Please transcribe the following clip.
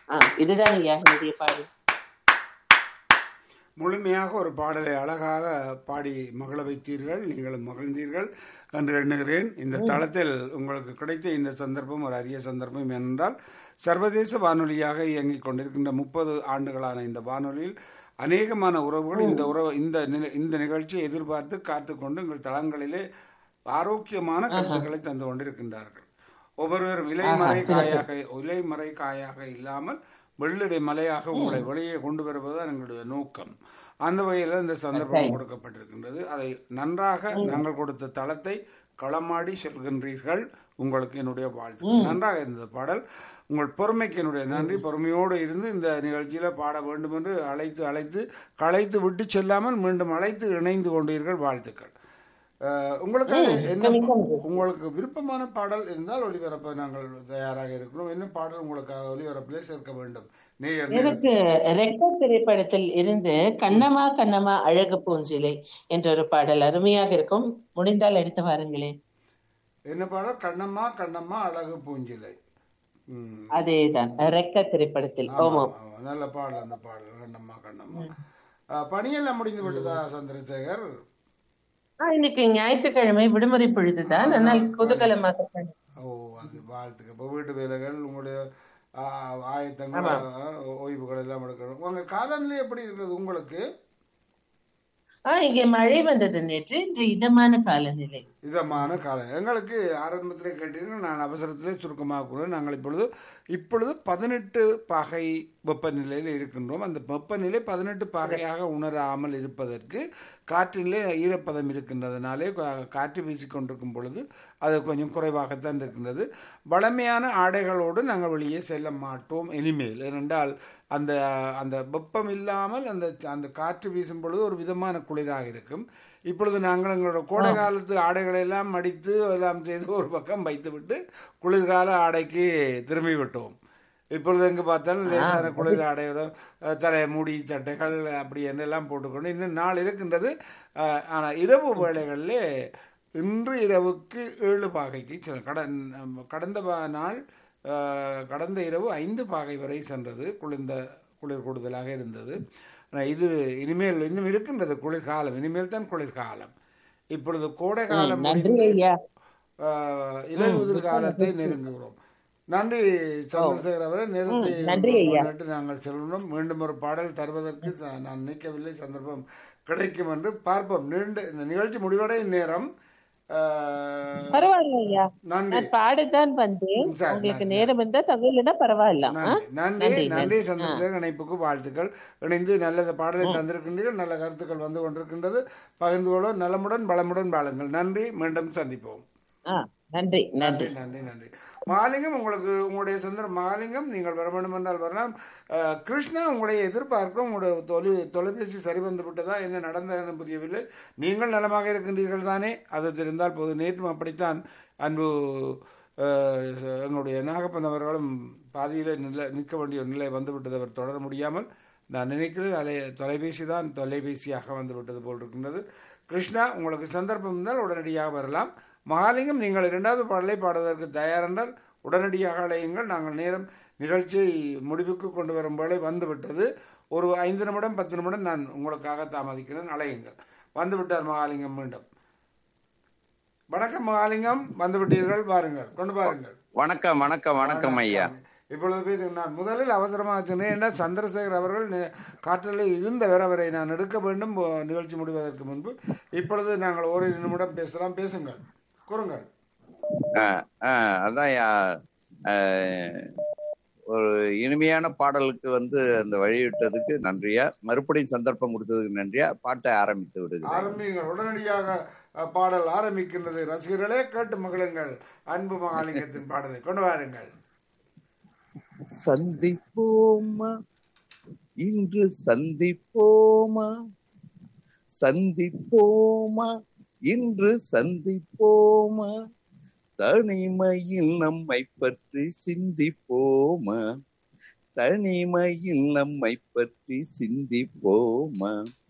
ஆ, இதுதான் ஐயா என்னுடைய பாடல் முழுமையாக ஒரு பாடலை அழகாக பாடி மகள வைத்தீர்கள் நீங்களும் மகிழ்ந்தீர்கள் என்று எண்ணுகிறேன் இந்த தளத்தில் உங்களுக்கு கிடைத்த இந்த சந்தர்ப்பம் ஒரு அரிய சந்தர்ப்பம் ஏனென்றால் சர்வதேச வானொலியாக இயங்கிக் கொண்டிருக்கின்ற முப்பது ஆண்டுகளான இந்த வானொலியில் அநேகமான உறவுகள் இந்த உறவு இந்த நில- இந்த நிகழ்ச்சியை எதிர்பார்த்து காத்துக்கொண்டு எங்கள் தளங்களிலே ஆரோக்கியமான கருத்துக்களை தந்து கொண்டிருக்கின்றார்கள் ஒவ்வொருவரும் இலைமறை காயாக இலைமறை காயாக இல்லாமல் வெள்ளிடை மலையாக உங்களை வெளியே கொண்டு வருவதுதான் எங்களுடைய நோக்கம் அந்த வகையில் இந்த சந்தர்ப்பம் கொடுக்கப்பட்டிருக்கின்றது அதை நன்றாக நாங்கள் கொடுத்த தளத்தை களமாடி செல்கின்றீர்கள் உங்களுக்கு என்னுடைய வாழ்த்து நன்றாக இருந்தது பாடல் உங்கள் பொறுமைக்கு என்னுடைய நன்றி பொறுமையோடு இருந்து இந்த நிகழ்ச்சியில பாட வேண்டும் என்று அழைத்து அழைத்து களைத்து விட்டு செல்லாமல் மீண்டும் அழைத்து இணைந்து கொண்டீர்கள் வாழ்த்துக்கள் அஹ், உங்களுக்கு என்ன உங்களுக்கு விருப்பமான பாடல் இருந்தால் ஒளிபரப்ப நாங்கள் தயாராக இருக்கிறோம் என்ன பாடல் உங்களுக்காக ஒளிபரப்பிலே சேர்க்க வேண்டும் நேயர் நேரத்தில். எனக்கு ரெக்கார்ட் திரைப்படத்தில் இருந்து கண்ணமா கண்ணமா அழகு பூஞ்சிலை என்ற ஒரு பாடல் அருமையாக இருக்கும் முடிந்தால் எடுத்து வாருங்களேன் என்ன பாடல் கண்ணம்மா கண்ணம்மா அழகு பூஞ்சிலை ம். அதேதான் ரெக்க திரைப்படத்தில் ஆமா, ஓமோ ஆமா, நல்ல பாடல் அந்த பாடல் கண்ணம்மா கண்ணம்மா அஹ், பணியெல்லாம் முடிந்து விட்டதா சந்திரசேகர் ஆ, இன்னைக்கு ஞாயிற்றுக்கிழமை விடுமுறை பொழுதுதான் ஆனால் குதூகலமாக பண்ண- ஓ அது வாழ்த்துக்கு இப்போ வீட்டு வேலைகள் உங்களுடைய ஆ, ஆயத்தங்கள் ஆ, ஓய்வுகள் எல்லாம் எடுக்கணும் உங்க காலநிலை எப்படி இருக்கிறது உங்களுக்கு ஆ இங்கே மழை வந்தது நேற்று இன்று இதமான காலநிலை இதமான காலம் எங்களுக்கு ஆரம்பத்திலே கேட்டீங்கன்னா நான் அவசரத்திலே சுருக்கமாக கூறுவேன் நாங்கள் இப்பொழுது இப்பொழுது பதினெட்டு பாகை வெப்பநிலையில் இருக்கின்றோம் அந்த வெப்பநிலை பதினெட்டு பாகையாக உணராமல் இருப்பதற்கு காற்றிலே ஈரப்பதம் இருக்கின்றதுனாலே கா- காற்று வீசிக்கொண்டிருக்கும் பொழுது அது கொஞ்சம் குறைவாகத்தான் இருக்கின்றது வளமையான ஆடைகளோடு நாங்கள் வெளியே செல்ல மாட்டோம் இனிமேல் ஏனென்றால் அந்த அந்த வெப்பம் இல்லாமல் அந்த அந்த காற்று வீசும் பொழுது ஒரு விதமான குளிராக இருக்கும் இப்பொழுது நாங்கள் எங்களோட கோடை காலத்து ஆடைகளை எல்லாம் மடித்து எல்லாம் செய்து ஒரு பக்கம் வைத்துவிட்டு குளிர்கால ஆடைக்கு திரும்பி விட்டோம் இப்பொழுது எங்கு பார்த்தாலும் லேசான குளிர் ஆடையோட அஹ், தலை மூடி சட்டைகள் அப்படி என்னெல்லாம் போட்டுக்கொண்டு இன்னும் நாள் இருக்கின்றது அஹ், ஆனால் இரவு வேளைகளிலே இன்று இரவுக்கு ஏழு பாகைக்கு செல்ல கடன் கடந்த பா- நாள் அஹ், கடந்த இரவு ஐந்து பாகை வரை சென்றது குளிர்ந்த குளிர் கூடுதலாக இருந்தது ஆனால் இது இனிமேல் இன்னும் இருக்கின்றது குளிர்காலம் இனிமேல் தான் குளிர்காலம் இப்பொழுது கோடை காலம் நன்றி முடிந்து ஐயா ஆஹ், இலையுதிர் காலத்தை நெருங்குகிறோம் நன்றி சந்திரசேகர் அவரை நேரத்தை நன்றி ஐயா. முன்னிட்டு நாங்கள் செல்லணும் மீண்டும் ஒரு பாடல் தருவதற்கு ச- நான் நினைக்கவில்லை சந்தர்ப்பம் கிடைக்கும் என்று பார்ப்போம் நீண்ட இந்த நிகழ்ச்சி முடிவடையும் நேரம் ஆஹ், பரவாயில்ல ஐயா நன்றி நான் பாடத்தான் வந்தேன் சரி, உங்களுக்கு நன்றி. நேரம் இருந்தா தகவல்னா பரவாயில்ல ஆ? நன்றி நன்றி நன்றி, நன்றி சந்திரசேகர் இணைப்புக்கு வாழ்த்துக்கள் இணைந்து நல்ல பாடலை தந்திருக்கின்றீர்கள் நல்ல கருத்துக்கள் வந்து கொண்டிருக்கின்றது பகிர்ந்து கொள்ள நலமுடன் பலமுடன் வாழுங்கள் நன்றி மீண்டும் சந்திப்போம் ஆ, நன்றி நன்றி நன்றி நன்றி நன்றி மகாலிங்கம் உங்களுக்கு உங்களுடைய சொந்த மகாலிங்கம் நீங்கள் வர வேண்டும் என்றால் வரலாம் அஹ், கிருஷ்ணா உங்களை எதிர்பார்க்கிறோம் உங்களுடைய தொலை தொலைபேசி சரி வந்து விட்டதா என்ன நடந்தது புரியவில்லை நீங்கள் நலமாக இருக்கின்றீர்கள் தானே அது தெரிந்தால் போது நேற்றும் அப்படித்தான் அன்பு அஹ், எங்களுடைய நாகப்பன் அவர்களும் பாதியிலே நில நிற்க வேண்டிய ஒரு நிலை வந்துவிட்டது அவர் தொடர முடியாமல் நான் நினைக்கிறேன் அலை தொலைபேசி தான் தொலைபேசியாக வந்து விட்டது போல் இருக்கின்றது கிருஷ்ணா உங்களுக்கு சந்தர்ப்பம் இருந்தால் உடனடியாக வரலாம் மகாலிங்கம் நீங்கள் இரண்டாவது பாடலை பாடுவதற்கு தயார் என்றால் உடனடியாக அழையுங்கள் நாங்கள் நேரம் நிகழ்ச்சியை முடிவுக்கு கொண்டு வரும் வேளை வந்துவிட்டது ஒரு ஐந்து நிமிடம் பத்து நிமிடம் நான் உங்களுக்காக தாமதிக்கிறேன் அழையுங்கள் வந்துவிட்டார் மகாலிங்கம் மீண்டும் வணக்கம் மகாலிங்கம் வந்துவிட்டீர்கள் பாருங்கள் கொண்டு பாருங்கள் வணக்கம் வணக்கம் வணக்கம் ஐயா இப்பொழுது போய் நான் முதலில் அவசரமாக சொன்னேன் ஏன்னா சந்திரசேகர் அவர்கள் நி- காற்றில் இருந்தவர் அவரை நான் எடுக்க வேண்டும் போ- நிகழ்ச்சி முடிவதற்கு முன்பு இப்பொழுது நாங்கள் ஓரிரு நிமிடம் பேசலாம் பேசுங்கள் கூறுங்கள் அஹ், அஹ், அதான் ஐயா அஹ், ஒரு இனிமையான பாடலுக்கு வந்து அந்த வழிவிட்டதுக்கு நன்றியா மறுபடியும் சந்தர்ப்பம் கொடுத்ததுக்கு நன்றியா பாட்டை ஆரம்பித்து விடுகிறேன் ஆரம்பிங்கள் உடனடியாக அஹ், பாடல் ஆரம்பிக்கின்றது ரசிகர்களே கேட்டு மகிழுங்கள் அன்பு மகாலிங்கத்தின் பாடலை கொண்டு வாருங்கள் சந்திப்போமா இன்று சந்திப்போமா சந்திப்போமா இன்று சந்திப்போமா தனிமையில் நம்மை பற்றி சிந்திப்போமா தனிமையில் நம்மை பற்றி சிந்திப்போமா